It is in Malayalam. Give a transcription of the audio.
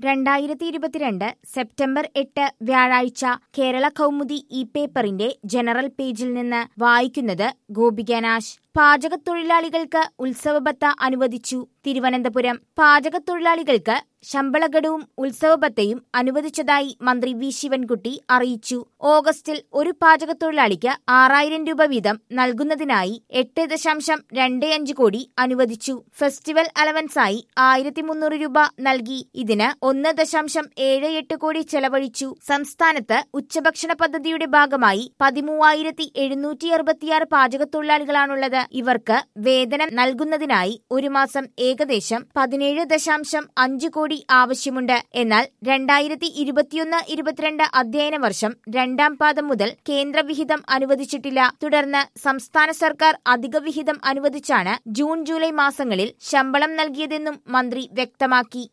രണ്ടായിരത്തി ഇരുപത്തിരണ്ട് സെപ്റ്റംബർ എട്ട് വ്യാഴാഴ്ച കേരള കൗമുദി ഇ പേപ്പറിന്റെ ജനറൽ പേജിൽ നിന്ന് വായിക്കുന്നത് ഗോപികനാശ് പാചകത്തൊഴിലാളികൾക്ക് ഉത്സവബത്ത അനുവദിച്ചു തിരുവനന്തപുരം പാചകത്തൊഴിലാളികൾക്ക് ശമ്പളഗഡുവും ഉത്സവബത്തയും അനുവദിച്ചതായി മന്ത്രി വി ശിവൻകുട്ടി അറിയിച്ചു ഓഗസ്റ്റിൽ ഒരു പാചകത്തൊഴിലാളിക്ക് ആറായിരം രൂപ വീതം നൽകുന്നതിനായി എട്ട് ദശാംശം രണ്ട് അഞ്ച് കോടി അനുവദിച്ചു ഫെസ്റ്റിവൽ അലവൻസായി ആയിരത്തി മുന്നൂറ് രൂപ നൽകി ഇതിന് ഒന്ന് ദശാംശം ഏഴ് എട്ട് കോടി ചെലവഴിച്ചു സംസ്ഥാനത്ത് ഉച്ചഭക്ഷണ പദ്ധതിയുടെ ഭാഗമായി പതിമൂവായിരത്തി എഴുന്നൂറ്റി അറുപത്തിയാറ് പാചകത്തൊഴിലാളികളാണുള്ളത് ഇവർക്ക് വേതനം നൽകുന്നതിനായി ഒരു മാസം ഏകദേശം പതിനേഴ് ദശാംശം അഞ്ച് കോടി ആവശ്യമുണ്ട് എന്നാൽ രണ്ടായിരത്തി ഇരുപത്തിയൊന്ന് ഇരുപത്തിരണ്ട് അധ്യയന വർഷം രണ്ടാം പാദം മുതൽ കേന്ദ്രവിഹിതം അനുവദിച്ചിട്ടില്ല തുടർന്ന് സംസ്ഥാന സർക്കാർ അധിക വിഹിതം അനുവദിച്ചാണ് ജൂൺ ജൂലൈ മാസങ്ങളിൽ ശമ്പളം നൽകിയതെന്നും മന്ത്രി വ്യക്തമാക്കി